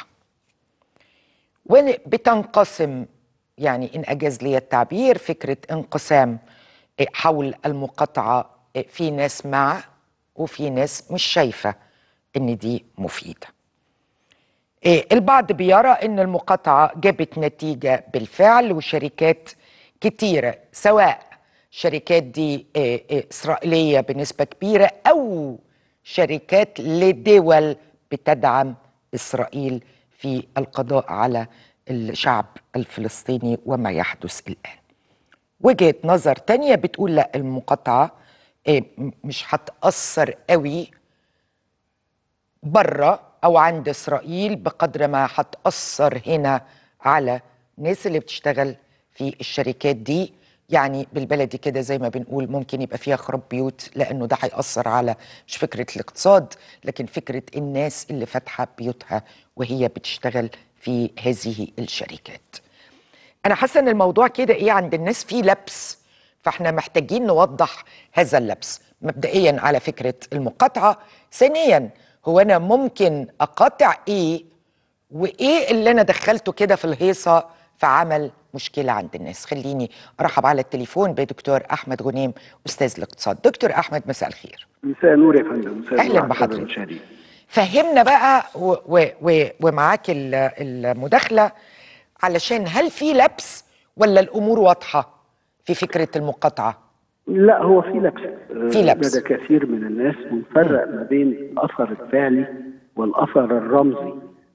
وبتنقسم يعني إن أجاز لي التعبير فكرة انقسام آه، حول المقاطعة آه، في ناس مع وفي ناس مش شايفة إن دي مفيدة إيه، البعض بيرى ان المقاطعه جابت نتيجه بالفعل وشركات كتيره سواء شركات دي إيه، إيه، اسرائيليه بنسبه كبيره او شركات لدول بتدعم اسرائيل في القضاء على الشعب الفلسطيني وما يحدث الان. وجهه نظر تانية بتقول لا المقاطعه إيه، م- مش هتاثر قوي بره او عند اسرائيل بقدر ما هتاثر هنا على الناس اللي بتشتغل في الشركات دي يعني بالبلدي كده زي ما بنقول ممكن يبقى فيها خراب بيوت لانه ده هيأثر على مش فكره الاقتصاد لكن فكره الناس اللي فاتحه بيوتها وهي بتشتغل في هذه الشركات. انا حاسه ان الموضوع كده ايه عند الناس فيه لبس فاحنا محتاجين نوضح هذا اللبس مبدئيا على فكره المقاطعه ثانيا هو انا ممكن اقاطع ايه وايه اللي انا دخلته كده في الهيصه فعمل مشكله عند الناس خليني ارحب على التليفون بدكتور احمد غنيم استاذ الاقتصاد دكتور احمد مساء الخير مساء النور يا فندم مساء أهلاً النور على بحضرتك. السادة المشاهدين. فهمنا بقى و و و ومعاك ال- المداخله علشان هل في لبس ولا الامور واضحه في فكره المقاطعه لا هو في لبس في لبس. لدى كثير من الناس ونفرق ما بين الاثر الفعلي والاثر الرمزي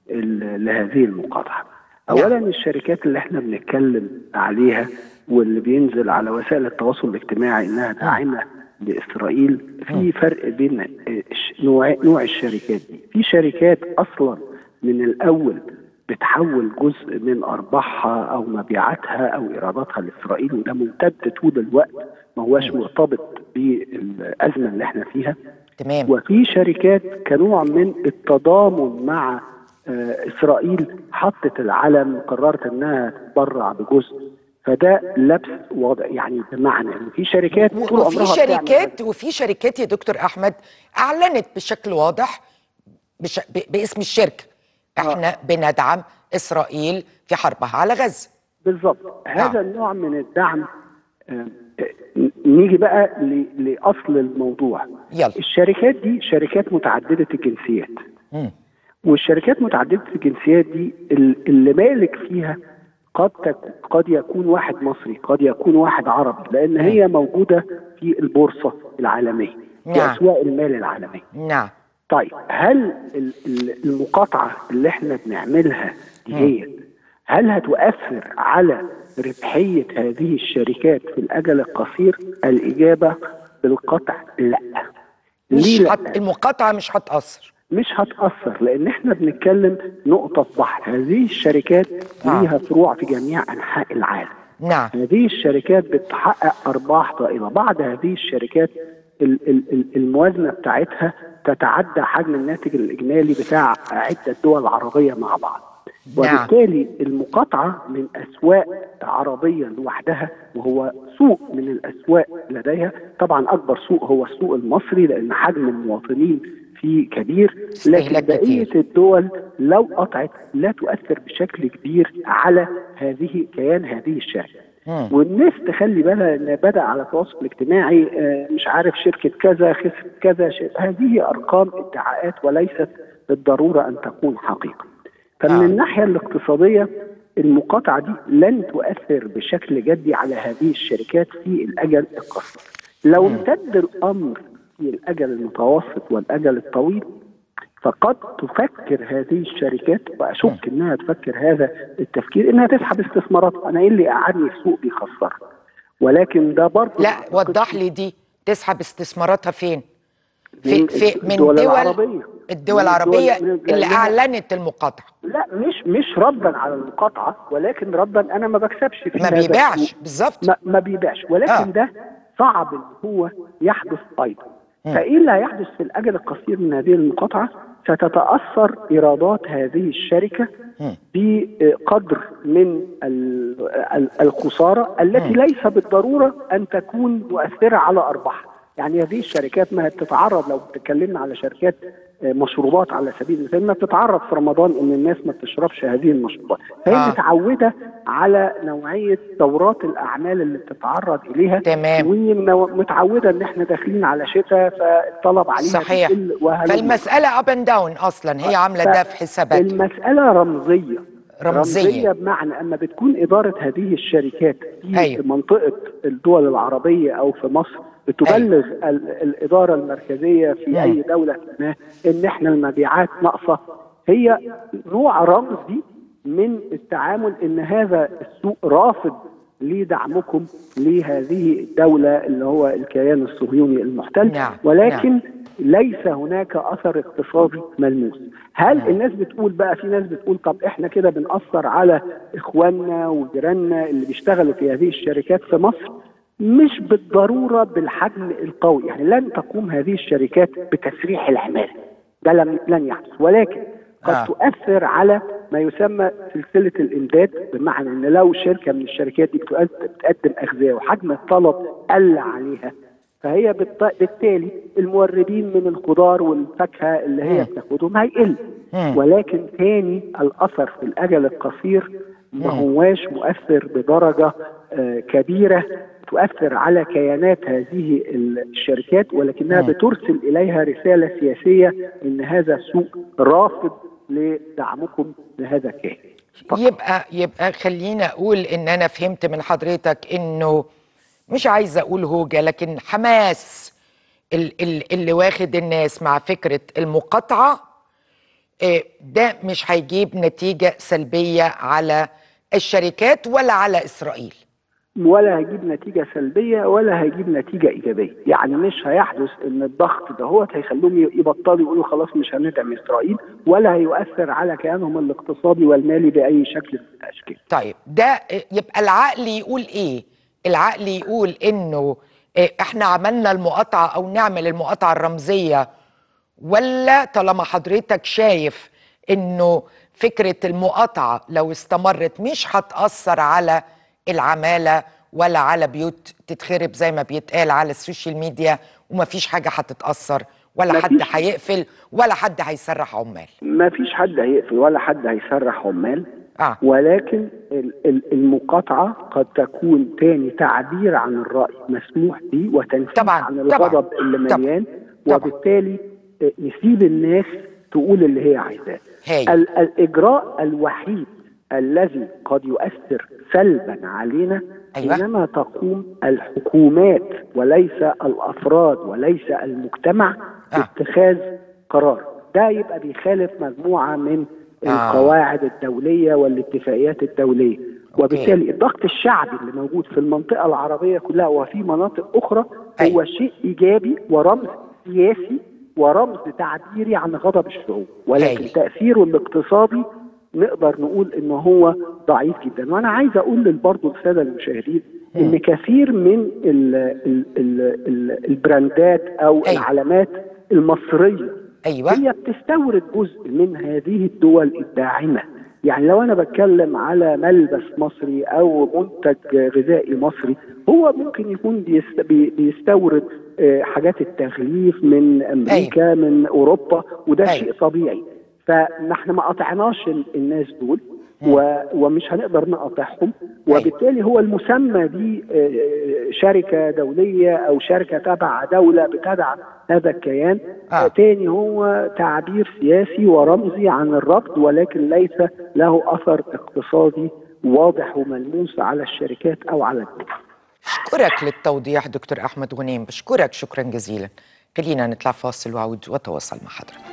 ال- لهذه المقاطعه. اولا الشركات اللي احنا بنتكلم عليها واللي بينزل على وسائل التواصل الاجتماعي انها داعمه لاسرائيل في فرق بين الش- نوع نوع الشركات دي، في شركات اصلا من الاول بتحول جزء من ارباحها او مبيعاتها او ايراداتها لاسرائيل وده ممتد طول الوقت ما هوش مرتبط بالازمه اللي احنا فيها تمام وفي شركات كنوع من التضامن مع آه، اسرائيل حطت العلم وقررت انها تتبرع بجزء فده لبس واضح يعني بمعنى ان في شركات طول وفي عمرها بتعمل شركات وفي شركات يا دكتور احمد اعلنت بشكل واضح بش ب- باسم الشركه احنا بندعم اسرائيل في حربها على غزه بالظبط هذا النوع من الدعم آه، آه، نيجي بقى ل- لاصل الموضوع يلا. الشركات دي شركات متعدده الجنسيات مم. والشركات متعدده الجنسيات دي ال- اللي مالك فيها قد تك- قد يكون واحد مصري قد يكون واحد عربي لان هي موجوده في البورصه العالميه في نعم. اسواق المال العالميه نعم طيب هل ال- ال- المقاطعه اللي احنا بنعملها دي هل هتؤثر على ربحيه هذه الشركات في الاجل القصير؟ الاجابه بالقطع لا. مش ليه لا؟ هت... المقاطعه مش هتاثر مش هتأثر لأن احنا بنتكلم نقطة بحر هذه الشركات آه. ليها فروع في جميع أنحاء العالم نعم هذه الشركات بتحقق أرباح طائلة بعض هذه الشركات ال- ال- ال- الموازنة بتاعتها تتعدى حجم الناتج الإجمالي بتاع عدة دول عربية مع بعض نعم. وبالتالي المقاطعة من أسواق عربية لوحدها وهو سوق من الأسواق لديها طبعا أكبر سوق هو السوق المصري لأن حجم المواطنين فيه كبير لكن استهلاك بقيه كتير. الدول لو قطعت لا تؤثر بشكل كبير على هذه كيان هذه الشركه مم. والناس تخلي بالها ان بدا على التواصل الاجتماعي آه، مش عارف شركه كذا خسرت كذا ش- هذه ارقام ادعاءات وليست بالضروره ان تكون حقيقه. فمن آه. الناحيه الاقتصاديه المقاطعه دي لن تؤثر بشكل جدي على هذه الشركات في الاجل القصير. لو امتد الامر في الاجل المتوسط والاجل الطويل فقد تفكر هذه الشركات واشك انها تفكر هذا التفكير انها تسحب استثمارات انا ايه اللي قعدني في سوق بيخسر ولكن ده برضه لا ما أعتقدش وضح لي دي تسحب استثماراتها فين في من في من الدول دول العربية. الدول من العربيه من- اللي لأنها- اعلنت المقاطعه لا مش مش ردا على المقاطعه ولكن ردا انا ما بكسبش في ما هذا بيبيعش السوق. بالظبط ما, ما بيبيعش ولكن آه. آه. ده صعب ان هو يحدث ايضا فايه اللي هيحدث في الاجل القصير من هذه المقاطعه ستتاثر ايرادات هذه الشركه مم. بقدر من ال- ال- الخساره التي ليس بالضروره ان تكون مؤثره على ارباحها يعني هذه الشركات ما بتتعرض لو اتكلمنا على شركات آه، مشروبات على سبيل المثال ما بتتعرض في رمضان ان الناس ما بتشربش هذه المشروبات فهي آه. آه. متعوده على نوعيه دورات الاعمال اللي بتتعرض اليها تمام. ومتعوده ان احنا داخلين على شتاء فالطلب عليها صحيح بيقل وهلم. فالمساله اب اند داون اصلا هي عامله ده في حساباتها المسألة رمزية رمزية. رمزية بمعنى أما بتكون إدارة هذه الشركات في أيوة. منطقة الدول العربية أو في مصر بتبلغ ال- الإدارة المركزية في مم. أي دولة ما إن إحنا المبيعات ناقصة هي نوع رمزي من التعامل إن هذا السوق رافض لدعمكم لهذه الدولة اللي هو الكيان الصهيوني المحتل نعم، ولكن ليس هناك اثر اقتصادي ملموس هل الناس بتقول بقى في ناس بتقول طب احنا كده بنأثر على اخواننا وجيراننا اللي بيشتغلوا في هذه الشركات في مصر مش بالضروره بالحجم القوي يعني لن تقوم هذه الشركات بتسريح العماله ده لم لن يحدث ولكن قد آه. آه. تؤثر على ما يسمى سلسله الامداد بمعنى ان لو شركه من الشركات دي بتقد- بتقدم اغذيه وحجم الطلب قل عليها فهي بالط- بالتالي الموردين من الخضار والفاكهه اللي هي مم. بتاخدهم هيقل مم. ولكن تاني الاثر في الاجل القصير ما هواش مؤثر بدرجه آه، كبيره تؤثر على كيانات هذه الشركات ولكنها مم. بترسل اليها رساله سياسيه ان هذا السوق رافض لدعمكم لهذا الكيان فقط. يبقى يبقى خليني اقول ان انا فهمت من حضرتك انه مش عايزه اقول هوجه لكن حماس ال- ال- اللي واخد الناس مع فكره المقاطعه آه، ده مش هيجيب نتيجه سلبيه على الشركات ولا على اسرائيل ولا هيجيب نتيجة سلبية ولا هيجيب نتيجة إيجابية يعني مش هيحدث إن الضغط دهوت هيخلوهم يبطلوا يقولوا خلاص مش هندعم إسرائيل ولا هيؤثر على كيانهم الاقتصادي والمالي بأي شكل من الأشكال طيب ده آه، يبقى العقل يقول ايه العقل يقول انه آه، احنا عملنا المقاطعه او نعمل المقاطعه الرمزيه ولا طالما حضرتك شايف انه فكره المقاطعه لو استمرت مش هتاثر على العماله ولا على بيوت تتخرب زي ما بيتقال على السوشيال ميديا ومفيش حاجه هتتاثر ولا حد مفيش. هيقفل ولا حد هيسرح عمال ما فيش حد هيقفل ولا حد هيسرح عمال اه ولكن ال- ال- المقاطعة قد تكون تاني تعبير عن الرأي مسموح به وتنفيذ طبعاً، عن طبعاً، الغضب اللي طبعاً، مليان طبعاً. وبالتالي آه، نسيب الناس تقول اللي هي عايزاه هاي. ال- الإجراء الوحيد الذي قد يؤثر سلبا علينا أيوة. حينما تقوم الحكومات وليس الأفراد وليس المجتمع آه. باتخاذ قرار ده يبقى بيخالف مجموعة من آه. القواعد الدولية والاتفاقيات الدولية وبالتالي الضغط الشعبي اللي موجود في المنطقة العربية كلها وفي مناطق أخرى أيوة. هو شيء إيجابي ورمز سياسي ورمز تعبيري عن غضب الشعوب ولكن هايل. تأثيره الاقتصادي نقدر نقول ان هو ضعيف جدا وانا عايز اقول برضه للساده المشاهدين ان كثير من ال ال ال ال البراندات او أيوة. العلامات المصريه ايوه هي بتستورد جزء من هذه الدول الداعمة يعني لو أنا بتكلم على ملبس مصري أو منتج غذائي مصري هو ممكن يكون بيست- بي- بيستورد آه، حاجات التغليف من امريكا من اوروبا وده أيوة. شيء طبيعي فنحن ما قطعناش ال- الناس دول و- ومش هنقدر نقاطعهم وبالتالي هو المسمى دي آه، شركه دوليه او شركه تبع دوله بتدعم هذا الكيان آه. آه. تاني هو تعبير سياسي ورمزي عن الرفض ولكن ليس له اثر اقتصادي واضح وملموس على الشركات او على الدول أشكرك للتوضيح دكتور أحمد غنيم بشكرك شكرا جزيلا خلينا نطلع فاصل وأعود وأتواصل مع حضرتك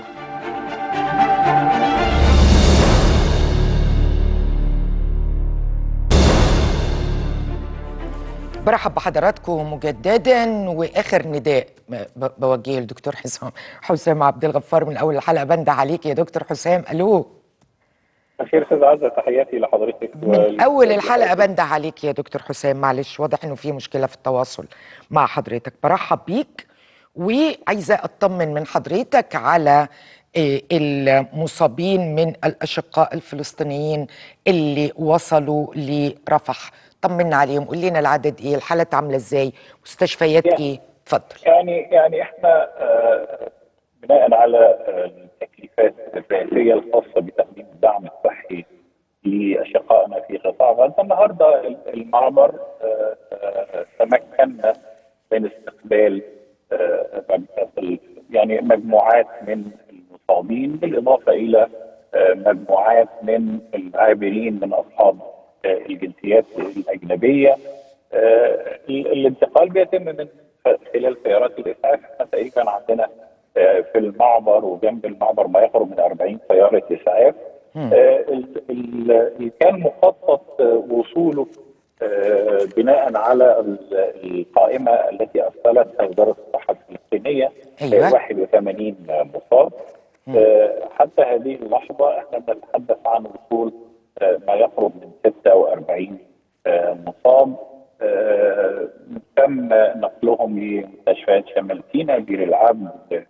برحب بحضراتكم مجددا واخر نداء ب- بوجهه للدكتور حسام حسام عبد الغفار من اول الحلقه بند عليك يا دكتور حسام الو أخير أستاذ عزة تحياتي لحضرتك من اول الحلقه بند عليك يا دكتور حسام معلش واضح انه في مشكله في التواصل مع حضرتك برحب بيك وعايزه اطمن من حضرتك على آه، المصابين من الاشقاء الفلسطينيين اللي وصلوا لرفح طمنا عليهم قول لنا العدد ايه الحالات عامله ازاي مستشفيات يعني- ايه اتفضل يعني يعني احنا آه، بناء على آه، التكليفات الرئاسيه الخاصه بتقديم الدعم الصحي لاشقائنا في قطاع غزه النهارده المعبر آه، آه، تمكنا من استقبال آه، يعني مجموعات من المصابين بالاضافه الى آه، مجموعات من العابرين من اصحاب آه، الجنسيات الاجنبيه آه، ال- الانتقال بيتم من خلال سيارات الاسعاف احنا تقريبا عندنا آه، في المعبر وجنب المعبر ما يقرب من 40 سياره اسعاف آه، ال- ال- اللي كان مخطط آه، وصوله آه، بناء على ال- القائمه التي ارسلتها وزاره الصحه الفلسطينيه أيوة. آه، 81 مصاب آه، حتى هذه اللحظه احنا بنتحدث عن وصول آه، ما يقرب من 46 آه، مصاب آه، تم نقلهم لمستشفيات شمال سيناء بير العبد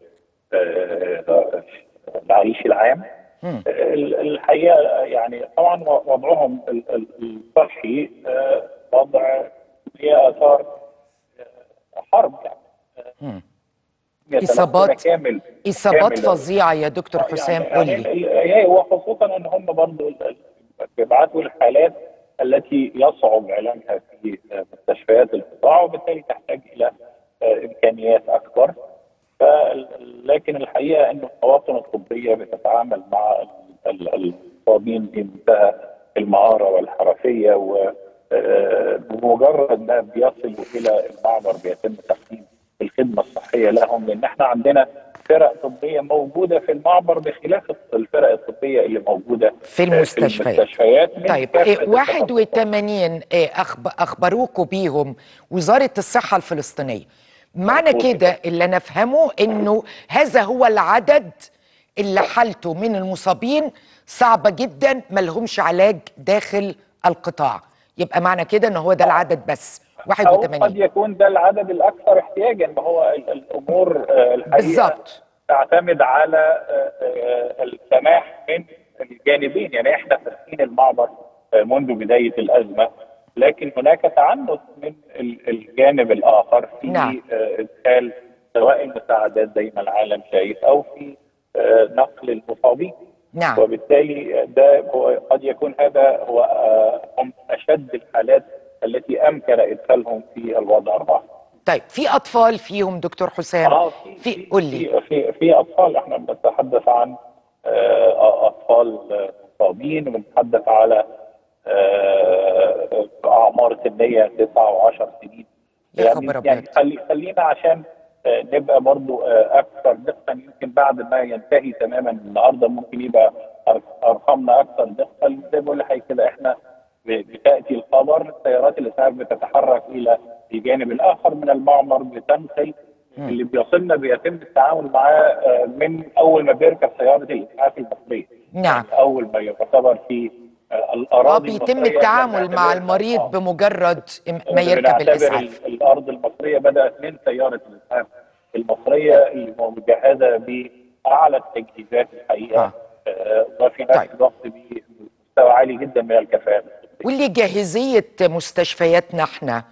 آه، العريش العام ال- الحقيقه يعني طبعا وضعهم ال- ال- الصحي آه، وضع هي اثار آه، حرب يعني آه، إصابات- كامل اصابات كامل- فظيعه يا دكتور حسام يعني قول يعني لي ال- هي وخصوصا ان هم برضه ال- ال- بيبعتوا الحالات التي يصعب علاجها في مستشفيات القطاع وبالتالي تحتاج الى آه، امكانيات اكبر ف- لكن الحقيقه انه القواطن الطبيه بتتعامل مع ال- ال- المصابين بمنتهى المهاره والحرفيه و آه، بمجرد ما بيصلوا الى المعبر بيتم تقديم الخدمه الصحيه لهم لان احنا عندنا فرق طبيه موجوده في المعبر بخلاف الفرق الطبيه اللي موجوده في المستشفيات. المستشفيات من طيب كافة إيه، التخصصات. 81 إيه، أخب- اخبروكوا بيهم وزاره الصحه الفلسطينيه معنى مظبوط كده اللي انا افهمه انه هذا هو العدد اللي حالته من المصابين صعبه جدا ما لهمش علاج داخل القطاع يبقى معنى كده ان هو ده العدد بس أو قد 81 يكون ده العدد الأكثر احتياجا ما هو ال- الأمور آه، الحقيقة بالظبط تعتمد على آه، آه، السماح من الجانبين يعني احنا فاتحين المعبر آه، منذ بداية الأزمة لكن هناك تعنت من ال- الجانب الآخر في نعم. آه، إدخال سواء المساعدات زي ما العالم شايف أو في آه، نقل المصابين نعم وبالتالي ده هو قد يكون هذا هو آه، هم اشد الحالات التي امكن ادخالهم في الوضع الراهن. طيب في اطفال فيهم دكتور حسام اه في قول لي في في, في اطفال احنا بنتحدث عن آه، اطفال آه، مصابين وبنتحدث على آه، اعمار سنيه 9 و10 سنين يا خبر يعني أبيض. خلي خلينا عشان آه، نبقى برضو آه، اكثر دقه يمكن بعد ما ينتهي تماما النهارده ممكن يبقى أر- ارقامنا اكثر دقه زي ما بقول لحضرتك كده احنا ب- بتاتي الخبر سيارات الاسعاف بتتحرك الى الجانب الاخر من المعمر بتنقل اللي بيصلنا بيتم التعامل معاه آه، من اول ما بيركب سياره الاسعاف المصريه نعم. يعني اول ما يعتبر في آه، اه الاراضي بيتم المصرية التعامل مع بنعتبرها- المريض آه. بمجرد ما يركب بنعتبر الاسعاف ال- الارض المصريه بدات من سياره الاسعاف المصريه اللي مجهزه باعلى التجهيزات الحقيقه آه. آه، وفي نفس طيب. الوقت بمستوى عالي جدا من الكفاءه واللي جاهزية مستشفياتنا احنا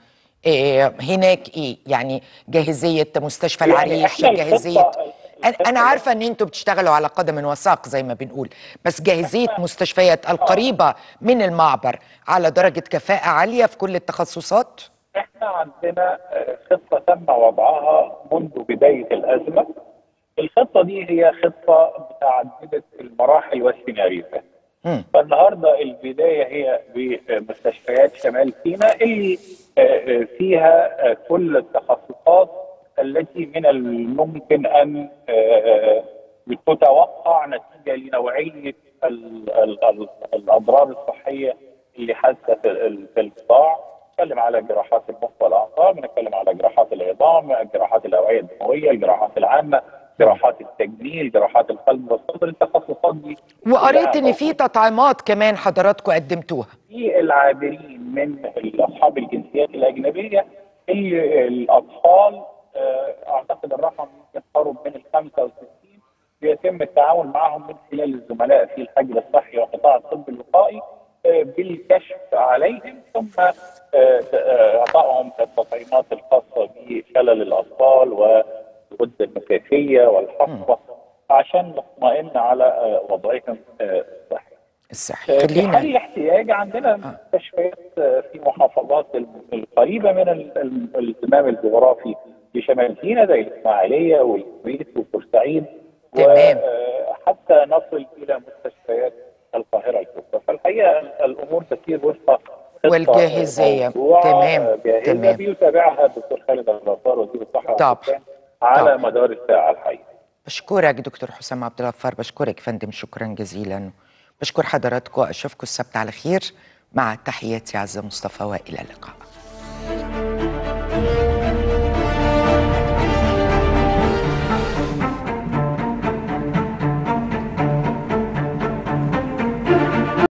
إيه هناك ايه يعني جاهزيه مستشفى يعني العريش إحنا الخطة- جاهزيه أنا- الخطة انا عارفه ان انتوا بتشتغلوا على قدم وساق زي ما بنقول بس جاهزيه مستشفيات القريبه من المعبر على درجه كفاءه عاليه في كل التخصصات احنا عندنا آه، خطه تم وضعها منذ بدايه الازمه الخطه دي هي خطه متعدده المراحل والسيناريوهات مم. فالنهارده البدايه هي بمستشفيات شمال سيناء اللي آه، آه، فيها آه، كل التخصصات التي من الممكن ان آه، آه، تتوقع نتيجه لنوعيه ال- ال- ال- الاضرار الصحيه اللي حادثه في ال- في القطاع نتكلم على جراحات المخ والاعصاب نتكلم على جراحات العظام جراحات الاوعيه الدمويه الجراحات العامه جراحات التجميل جراحات القلب والصدر التخصصات دي وقريت كلها ان في تطعيمات كمان حضراتكم قدمتوها في العابرين من اصحاب الجنسيات الاجنبيه اللي الاطفال آه، اعتقد الرقم يمكن قرب من ال 65 بيتم التعاون معهم من خلال الزملاء في الحجر الصحي وقطاع الطب الوقائي آه، بالكشف عليهم ثم آه، آه، اعطائهم التطعيمات الخاصه بشلل الاطفال والغده النسيجيه والحصوه عشان نطمئن على آه، وضعهم آه، الصحي. الصحي في حال خلينا الاحتياج عندنا مستشفيات في محافظات القريبه من ال- ال- الالتمام الجغرافي في شمال سيناء زي الاسماعيليه والكويت وبورسعيد تمام. وحتى نصل الى مستشفيات القاهره الكبرى فالحقيقه ال- الامور تسير وفق خطة والجاهزية. موضوعة تمام. جاهزة تمام. بيتابعها الدكتور خالد الغفار وزير الصحه طب. والسكان على طب. مدار الساعه الحقيقه بشكرك دكتور حسام عبد الغفار بشكرك فندم شكرا جزيلا بشكر حضراتكم اشوفكم السبت على خير مع تحياتي عزه مصطفى والى اللقاء